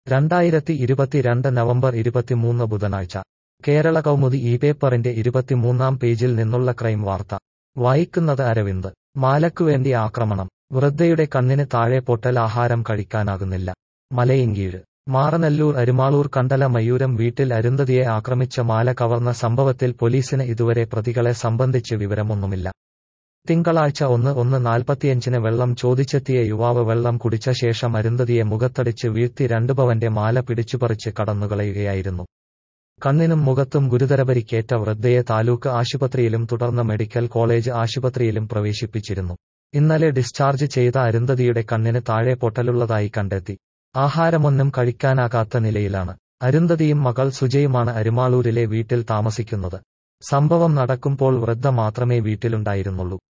രണ്ടായിരത്തി ഇരുപത്തിരണ്ട് നവംബർ ഇരുപത്തിമൂന്ന് ബുധനാഴ്ച കേരള കൗമുദി ഈ പേപ്പറിന്റെ ഇരുപത്തിമൂന്നാം പേജിൽ നിന്നുള്ള ക്രൈം വാർത്ത വായിക്കുന്നത് അരവിന്ദ് മാലക്കുവേണ്ടി ആക്രമണം വൃദ്ധയുടെ കണ്ണിന് താഴെ പൊട്ടൽ ആഹാരം കഴിക്കാനാകുന്നില്ല മലയിൻകീഴ് മാറനല്ലൂർ അരുമാളൂർ കണ്ടല മയൂരം വീട്ടിൽ അരുന്ധതിയെ ആക്രമിച്ച മാല കവർന്ന സംഭവത്തിൽ പോലീസിന് ഇതുവരെ പ്രതികളെ സംബന്ധിച്ച് വിവരമൊന്നുമില്ല തിങ്കളാഴ്ച ഒന്ന് ഒന്ന് നാൽപ്പത്തിയഞ്ചിന് വെള്ളം ചോദിച്ചെത്തിയ യുവാവ് വെള്ളം കുടിച്ച ശേഷം അരുന്ധതിയെ മുഖത്തടിച്ച് വീഴ്ത്തി രണ്ടു പവന്റെ മാല പിടിച്ചുപറിച്ച് കടന്നുകളയുകയായിരുന്നു കണ്ണിനും മുഖത്തും ഗുരുതരപരിക്കേറ്റ വൃദ്ധയെ താലൂക്ക് ആശുപത്രിയിലും തുടർന്ന് മെഡിക്കൽ കോളേജ് ആശുപത്രിയിലും പ്രവേശിപ്പിച്ചിരുന്നു ഇന്നലെ ഡിസ്ചാർജ് ചെയ്ത അരുന്ധതിയുടെ കണ്ണിന് താഴെ പൊട്ടലുള്ളതായി കണ്ടെത്തി ആഹാരമൊന്നും കഴിക്കാനാകാത്ത നിലയിലാണ് അരുന്ധതിയും മകൾ സുജയുമാണ് അരുമാളൂരിലെ വീട്ടിൽ താമസിക്കുന്നത് സംഭവം നടക്കുമ്പോൾ വൃദ്ധ മാത്രമേ വീട്ടിലുണ്ടായിരുന്നുള്ളൂ